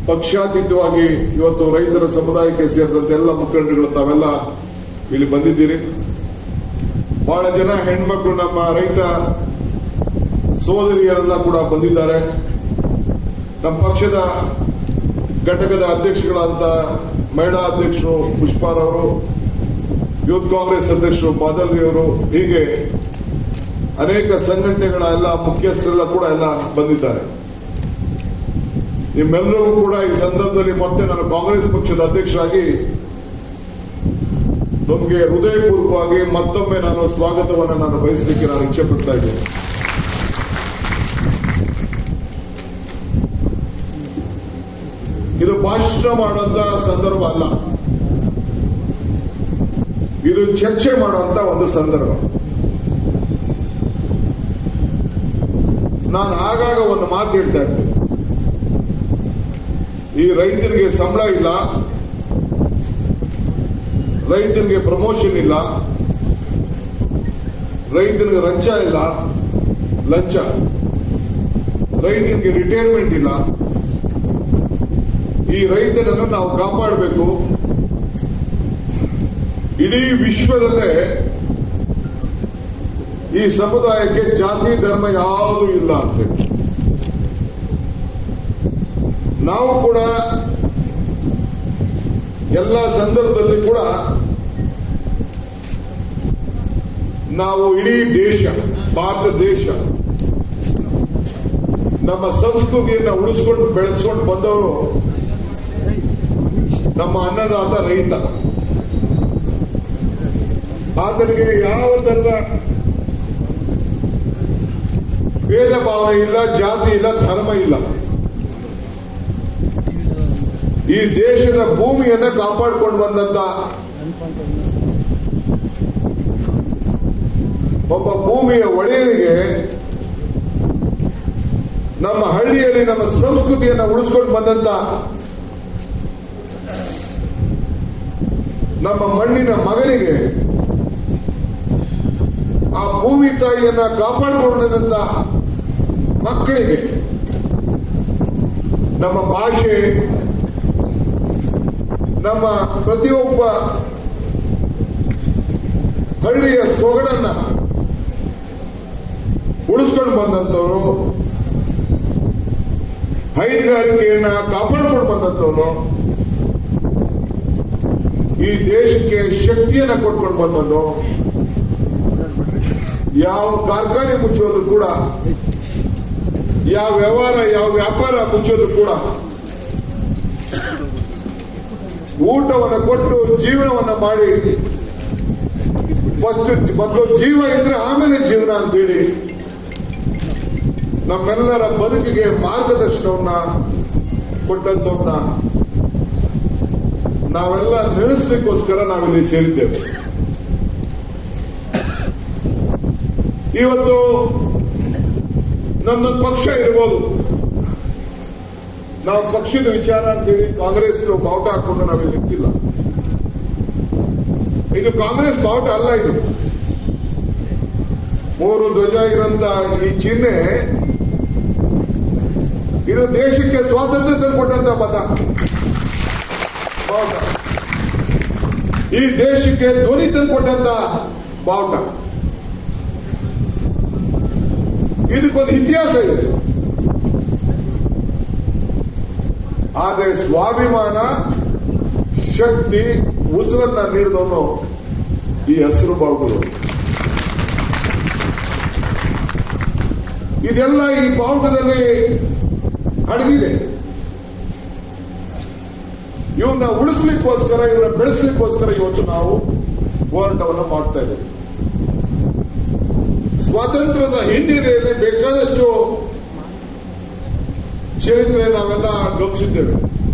ಪಕ್ಷಾತೀತವಾಗಿ ಇವತ್ತು ರೈತರ ಸಮುದಾಯಕ್ಕೆ ಸೇರಿದಂತೆ ಎಲ್ಲ ಮುಖಂಡರುಗಳು ತಾವೆಲ್ಲ ಇಲ್ಲಿ ಬಂದಿದ್ದೀರಿ ಬಹಳ ಜನ ಹೆಣ್ಮಕ್ಳು ನಮ್ಮ ರೈತ ಸೋದರಿಯರೆಲ್ಲ ಕೂಡ ಬಂದಿದ್ದಾರೆ ನಮ್ಮ ಪಕ್ಷದ ಘಟಕದ ಅಧ್ಯಕ್ಷಗಳಂತ ಮಹಿಳಾ ಅಧ್ಯಕ್ಷರು ಪುಷ್ಪಾರವರು ಯೂತ್ ಕಾಂಗ್ರೆಸ್ ಅಧ್ಯಕ್ಷರು ಬಾದಲ್ರಿ ಅವರು ಹೀಗೆ ಅನೇಕ ಸಂಘಟನೆಗಳ ಎಲ್ಲ ಮುಖ್ಯಸ್ಥರೆಲ್ಲ ಕೂಡ ಎಲ್ಲ ಬಂದಿದ್ದಾರೆ ನಿಮ್ಮೆಲ್ಲರಿಗೂ ಕೂಡ ಈ ಸಂದರ್ಭದಲ್ಲಿ ಮತ್ತೆ ನಾನು ಕಾಂಗ್ರೆಸ್ ಪಕ್ಷದ ಅಧ್ಯಕ್ಷರಾಗಿ ನಮಗೆ ಹೃದಯಪೂರ್ವಕವಾಗಿ ಮತ್ತೊಮ್ಮೆ ನಾನು ಸ್ವಾಗತವನ್ನು ನಾನು ಬಯಸಲಿಕ್ಕೆ ನಾನು ಇಚ್ಛೆ ಪಡ್ತಾ ಇದ್ದೇನೆ ಇದು ಭಾಷಣ ಮಾಡುವಂತ ಸಂದರ್ಭ ಅಲ್ಲ ಇದು ಚರ್ಚೆ ಮಾಡುವಂತ ಒಂದು ಸಂದರ್ಭ ನಾನು ಆಗಾಗ ಒಂದು ಮಾತು ಹೇಳ್ತಾ ಇರ್ತೇನೆ ಈ ರೈತರಿಗೆ ಸಂಬಳ ಇಲ್ಲ ರೈತರಿಗೆ ಪ್ರಮೋಷನ್ ಇಲ್ಲ ರೈತರಿಗೆ ಲಂಚ ಇಲ್ಲ ಲಂಚ ರೈತರಿಗೆ ರಿಟೈರ್ಮೆಂಟ್ ಇಲ್ಲ ಈ ರೈತನನ್ನು ನಾವು ಕಾಪಾಡಬೇಕು ಇಡೀ ವಿಶ್ವದಲ್ಲೇ ಈ ಸಮುದಾಯಕ್ಕೆ ಜಾತಿ ಧರ್ಮ ಯಾವುದೂ ಇಲ್ಲ ಅಂತ ಹೇಳಿ ನಾವು ಕೂಡ ಎಲ್ಲ ಸಂದರ್ಭದಲ್ಲಿ ಕೂಡ ನಾವು ಇಡೀ ದೇಶ ಭಾರತ ದೇಶ ನಮ್ಮ ಸಂಸ್ಕೃತಿಯನ್ನು ಉಳಿಸ್ಕೊಂಡು ಬೆಳೆಸ್ಕೊಂಡು ಬಂದವರು ನಮ್ಮ ಅನ್ನದಾತ ರೈತ ಆತನಿಗೆ ಯಾವ ತರದ ಭೇದ ಭಾವನೆ ಇಲ್ಲ ಜಾತಿ ಇಲ್ಲ ಧರ್ಮ ಇಲ್ಲ ಈ ದೇಶದ ಭೂಮಿಯನ್ನ ಕಾಪಾಡಿಕೊಂಡು ಬಂದಂತ ಒಬ್ಬ ಭೂಮಿಯ ಒಡೆಯನಿಗೆ ನಮ್ಮ ಹಳ್ಳಿಯಲ್ಲಿ ನಮ್ಮ ಸಂಸ್ಕೃತಿಯನ್ನು ಉಳಿಸ್ಕೊಂಡು ಬಂದಂತ ನಮ್ಮ ಮಣ್ಣಿನ ಮಗನಿಗೆ ಆ ಭೂಮಿ ತಾಯಿಯನ್ನ ಕಾಪಾಡಿಕೊಂಡಂತ ಮಕ್ಕಳಿಗೆ ನಮ್ಮ ಭಾಷೆ ನಮ್ಮ ಪ್ರತಿಯೊಬ್ಬ ಹಳ್ಳಿಯ ಸೊಗಡನ್ನ ಉಳಿಸ್ಕೊಂಡು ಬಂದಂತವರು ಹೈನುಗಾರಿಕೆಯನ್ನ ಕಾಪಾಡಿಕೊಂಡು ಬಂದಂತವರು ಈ ದೇಶಕ್ಕೆ ಶಕ್ತಿಯನ್ನ ಕೊಟ್ಕೊಂಡು ಬಂದನು ಯಾವ ಕಾರ್ಖಾನೆ ಮುಚ್ಚೋದ್ರು ಕೂಡ ಯಾವ ವ್ಯವಹಾರ ಯಾವ ವ್ಯಾಪಾರ ಮುಚ್ಚೋದ್ರು ಕೂಡ ಊಟವನ್ನು ಕೊಟ್ಟು ಜೀವನವನ್ನ ಮಾಡಿ ಫಸ್ಟ್ ಮೊದಲು ಜೀವ ಇದ್ರೆ ಆಮೇಲೆ ಜೀವನ ಅಂತೇಳಿ ನಮ್ಮೆಲ್ಲರ ಬದುಕಿಗೆ ಮಾರ್ಗದರ್ಶನವನ್ನ ಕೊಟ್ಟಂತವನ್ನ ನಾವೆಲ್ಲ ನೆನೆಸ್ಲಿಕ್ಕೋಸ್ಕರ ನಾವಿಲ್ಲಿ ಸೇರಿದ್ದೇವೆ ಇವತ್ತು ನಮ್ದೊಂದು ಪಕ್ಷ ಇರ್ಬೋದು ನಾವು ಪಕ್ಷದ ವಿಚಾರ ಅಂತೇಳಿ ಕಾಂಗ್ರೆಸ್ ಬಾವುಟ ಹಾಕೊಂಡು ನಾವಿಲ್ಲಿ ನಿಂತಿಲ್ಲ ಇದು ಕಾಂಗ್ರೆಸ್ ಬಾವುಟ ಅಲ್ಲ ಇದು ಮೂರು ಧ್ವಜ ಇರೋಂತ ಈ ಚಿಹ್ನೆ ಇದು ದೇಶಕ್ಕೆ ಸ್ವಾತಂತ್ರ್ಯ ತಂದುಕೊಟ್ಟಂತ ಪದ ಬಾವುಟ ಈ ದೇಶಕ್ಕೆ ಧ್ವನಿ ತಂದುಕೊಟ್ಟಂತ ಬಾವುಟ ಇದಕ್ಕೊಂದು ಇತಿಹಾಸ ಇದೆ ಆದರೆ ಸ್ವಾಭಿಮಾನ ಶಕ್ತಿ ಉಸಿರನ್ನ ನೀಡಿದವನು ಈ ಹಸಿರು ಬಾವುಟಗಳು ಇದೆಲ್ಲ ಈ ಬಾವುಟದಲ್ಲಿ ಅಡಗಿದೆ ಇವನ್ನ ಉಳಿಸ್ಲಿಕ್ಕೋಸ್ಕರ ಇವನ್ನ ಬೆಳೆಸಲಿಕ್ಕೋಸ್ಕರ ಇವತ್ತು ನಾವು ಹೋರಾಟವನ್ನು ಮಾಡ್ತಾ ಇದ್ದೇವೆ ಸ್ವಾತಂತ್ರ್ಯದ ಹಿನ್ನೆಲೆಯಲ್ಲಿ ಬೇಕಾದಷ್ಟು ಚರಿತ್ರೆ ನಾವೆಲ್ಲ ಗಮನಿಸಿದ್ದೇವೆ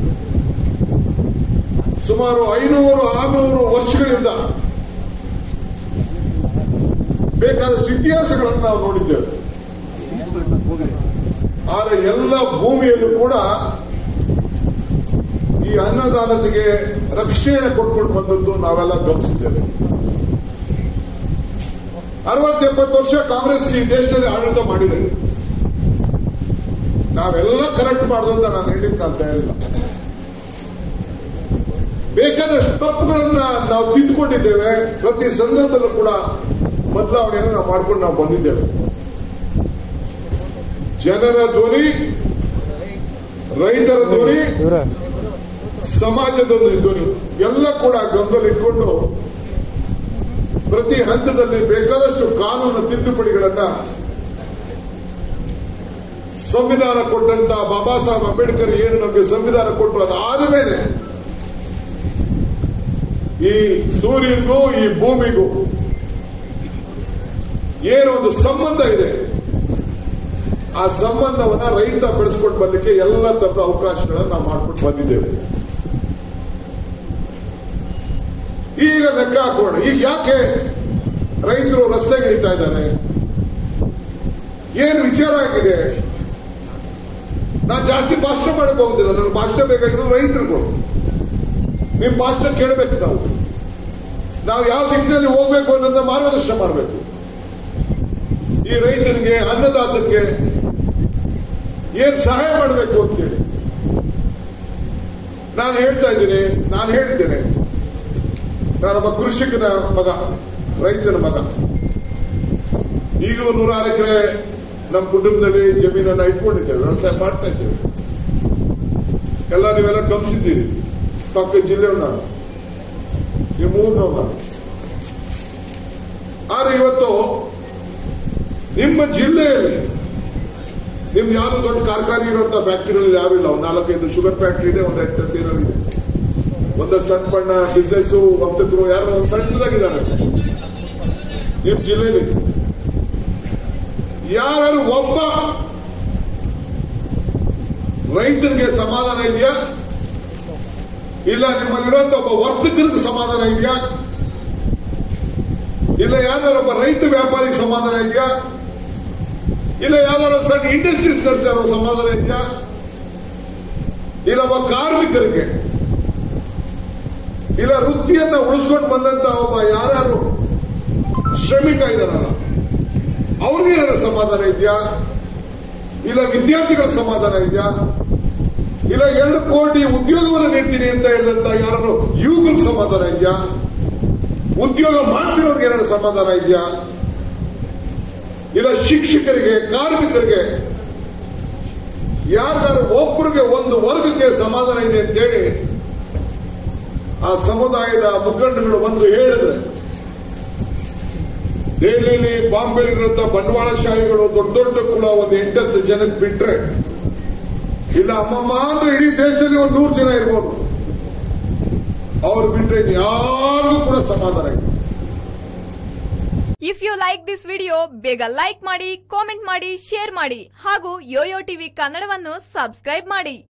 ಸುಮಾರು ಐನೂರು ಆರುನೂರು ವರ್ಷಗಳಿಂದ ಬೇಕಾದಷ್ಟು ಇತಿಹಾಸಗಳನ್ನು ನಾವು ನೋಡಿದ್ದೇವೆ ಆದರೆ ಎಲ್ಲ ಭೂಮಿಯಲ್ಲೂ ಕೂಡ ಈ ಅನ್ನದಾನತೆಗೆ ರಕ್ಷಣೆ ಕೊಟ್ಕೊಂಡು ಬಂದದ್ದು ನಾವೆಲ್ಲ ಗಮನಿಸಿದ್ದೇವೆ ಅರವತ್ತೆಪ್ಪತ್ತು ವರ್ಷ ಕಾಂಗ್ರೆಸ್ ಈ ದೇಶದಲ್ಲಿ ಆಡಳಿತ ಮಾಡಿದೆ ನಾವೆಲ್ಲ ಕರೆಕ್ಟ್ ಮಾಡೋದಂತ ನಾನು ಹೇಳಿಕ್ ನಾನು ತಯಾರಿಲ್ಲ ಬೇಕಾದಷ್ಟು ತಪ್ಪುಗಳನ್ನ ನಾವು ತಿದ್ದುಕೊಂಡಿದ್ದೇವೆ ಪ್ರತಿ ಸಂದರ್ಭದಲ್ಲೂ ಕೂಡ ಬದಲಾವಣೆಯನ್ನು ನಾವು ಮಾಡ್ಕೊಂಡು ನಾವು ಬಂದಿದ್ದೇವೆ ಜನರ ಧ್ವನಿ ರೈತರ ಧ್ವನಿ ಇವರ ಸಮಾಜದ ಒಂದು ಧ್ವನಿ ಎಲ್ಲ ಕೂಡ ಗಮನದಲ್ಲಿಟ್ಕೊಂಡು ಪ್ರತಿ ಹಂತದಲ್ಲಿ ಬೇಕಾದಷ್ಟು ಕಾನೂನು ತಿದ್ದುಪಡಿಗಳನ್ನ ಸಂವಿಧಾನ ಕೊಟ್ಟಂತ ಬಾಬಾ ಸಾಹೇಬ್ ಅಂಬೇಡ್ಕರ್ ಏನು ನಮಗೆ ಸಂವಿಧಾನ ಕೊಟ್ಟು ಅದಾದ ಮೇಲೆ ಈ ಸೂರ್ಯನಿಗೂ ಈ ಭೂಮಿಗೂ ಏನು ಒಂದು ಸಂಬಂಧ ಇದೆ ಆ ಸಂಬಂಧವನ್ನ ರೈತ ಬೆಳೆಸ್ಕೊಂಡು ಬರ್ಲಿಕ್ಕೆ ಎಲ್ಲ ತರದ ಅವಕಾಶಗಳನ್ನ ನಾವು ಮಾಡ್ಕೊಂಡು ಬಂದಿದ್ದೇವೆ ಈಗ ಲೆಕ್ಕ ಹಾಕೋಣ ಈಗ ಯಾಕೆ ರೈತರು ರಸ್ತೆಗೆ ಇಳಿತಾ ಇದ್ದಾರೆ ಏನು ವಿಚಾರ ಆಗಿದೆ ನಾನು ಜಾಸ್ತಿ ಭಾಷಣ ಮಾಡಕ್ ಹೋಗುದಿಲ್ಲ ನನಗೆ ಭಾಷಣ ಬೇಕಾಗಿರೋ ರೈತರುಗಳು ನಿಮ್ ಭಾಷಣ ಕೇಳಬೇಕು ನಾವು ನಾವು ಯಾವ ದಿಕ್ಕಿನಲ್ಲಿ ಹೋಗ್ಬೇಕು ಅನ್ನೋದನ್ನ ಮಾರ್ಗದರ್ಶನ ಮಾಡಬೇಕು ಈ ರೈತನಿಗೆ ಅನ್ನದಾತಕ್ಕೆ ಏನ್ ಸಹಾಯ ಮಾಡಬೇಕು ಅಂತೇಳಿ ನಾನು ಹೇಳ್ತಾ ಇದ್ದೀನಿ ನಾನು ಹೇಳಿದ್ದೇನೆ ನಾನೊಬ್ಬ ಕೃಷಿಕನ ಮಗ ರೈತನ ಮಗ ಈಗಲೂ ನೂರಾರು ಎಕರೆ ನಮ್ಮ ಕುಟುಂಬದಲ್ಲಿ ಜಮೀನನ್ನ ಇಟ್ಕೊಂಡಿದ್ದೇವೆ ವ್ಯವಸಾಯ ಮಾಡ್ತಾ ಇದ್ದೇವೆ ಎಲ್ಲ ನೀವೆಲ್ಲ ಗಮನಿಸಿದ್ದೀರಿ ಪಕ್ಕ ಜಿಲ್ಲೆಯವ್ ನಾನು ಈ ಮೂರ್ನವ್ ನಾನು ಆದ್ರೆ ಇವತ್ತು ನಿಮ್ಮ ಜಿಲ್ಲೆಯಲ್ಲಿ ನಿಮ್ದು ಯಾವ್ದು ದೊಡ್ಡ ಕಾರ್ಖಾನೆ ಇರುವಂತ ಫ್ಯಾಕ್ಟರಿಗಳಲ್ಲಿ ಯಾವಿಲ್ಲ ಒಂದು ನಾಲ್ಕೈದು ಶುಗರ್ ಫ್ಯಾಕ್ಟರಿ ಇದೆ ಒಂದು ಎಂಟು ಹತ್ತು ಏನೋ ಇದೆ ಒಂದು ಸಣ್ಣ ಪಣ್ಣ ಬಿಸ್ನೆಸ್ ವರ್ತಕರು ಯಾರೋ ಒಂದು ಸಣ್ಣದಾಗಿದ್ದಾರೆ ನಿಮ್ ಜಿಲ್ಲೆಯಲ್ಲಿ ಯಾರು ಒಬ್ಬ ರೈತನಿಗೆ ಸಮಾಧಾನ ಇದೆಯಾ ಇಲ್ಲ ನಿಮ್ಮಲ್ಲಿರುವಂತ ಒಬ್ಬ ವರ್ತಕರಿಗೆ ಸಮಾಧಾನ ಇದೆಯಾ ಇಲ್ಲ ಯಾವ್ದಾದ್ರು ಒಬ್ಬ ರೈತ ವ್ಯಾಪಾರಿಗೆ ಸಮಾಧಾನ ಇದೆಯಾ ಇಲ್ಲ ಯಾವ್ದಾದ್ರು ಸಣ್ಣ ಇಂಡಸ್ಟ್ರೀಸ್ ನಡೆಸಿರೋ ಸಮಾಧಾನ ಇದೆಯಾ ಇಲ್ಲ ಒಬ್ಬ ಕಾರ್ಮಿಕರಿಗೆ ಇಲ್ಲ ವೃತ್ತಿಯನ್ನ ಉಳಿಸ್ಕೊಂಡು ಬಂದಂತ ಒಬ್ಬ ಯಾರ್ಯಾರು ಶ್ರಮಿಕ ಇದಾರಲ್ಲ ಅವ್ರಿಗೆ ಏನಾದ್ರು ಸಮಾಧಾನ ಇದೆಯಾ ಇಲ್ಲ ವಿದ್ಯಾರ್ಥಿಗಳ ಸಮಾಧಾನ ಇದೆಯಾ ಇಲ್ಲ ಎರಡು ಕೋಟಿ ಉದ್ಯೋಗವನ್ನು ನೀಡ್ತೀನಿ ಅಂತ ಹೇಳಿದಂತ ಯಾರು ಯುವಕರಿಗೆ ಸಮಾಧಾನ ಇದೆಯಾ ಉದ್ಯೋಗ ಮಾಡ್ತಿರೋರ್ಗೆ ಏನಾದ್ರು ಸಮಾಧಾನ ಇದೆಯಾ ಇಲ್ಲ ಶಿಕ್ಷಕರಿಗೆ ಕಾರ್ಮಿಕರಿಗೆ ಯಾರ್ಯಾರು ಒಬ್ಬರಿಗೆ ಒಂದು ವರ್ಗಕ್ಕೆ ಸಮಾಧಾನ ಇದೆ ಅಂತೇಳಿ ಆ ಸಮುದಾಯದ ಮುಖಂಡಗಳು ಒಂದು ಹೇಳಿದ್ರೆ ದೆಹಲಿಯಲ್ಲಿ ಬಾಂಬೆಲಿರುವಂತ ಬಂಡವಾಳಶಾಹಿಗಳು ದೊಡ್ಡ ದೊಡ್ಡ ಕುಲ ಒಂದು ಎಂಟತ್ತು ಜನಕ್ಕೆ ಬಿಟ್ರೆ ಇಲ್ಲ ಅಮ್ಮಮ್ಮ ಅಂದ್ರೆ ಇಡೀ ದೇಶದಲ್ಲಿ ಒಂದು ನೂರು ಜನ ಇರ್ಬೋದು ಅವ್ರು ಬಿಟ್ರೆ ಯಾರಿಗೂ ಕೂಡ ಸಮಾಧಾನ ಇಲ್ಲ if you like this video ಬೇಗ ಲೈಕ್ ಮಾಡಿ ಕಾಮೆಂಟ್ ಮಾಡಿ ಶೇರ್ ಮಾಡಿ ಹಾಗೂ ಯೋಯೋ ಟಿವಿ ಕನ್ನಡವನ್ನು ಸಬ್ಸ್ಕ್ರೈಬ್ ಮಾಡಿ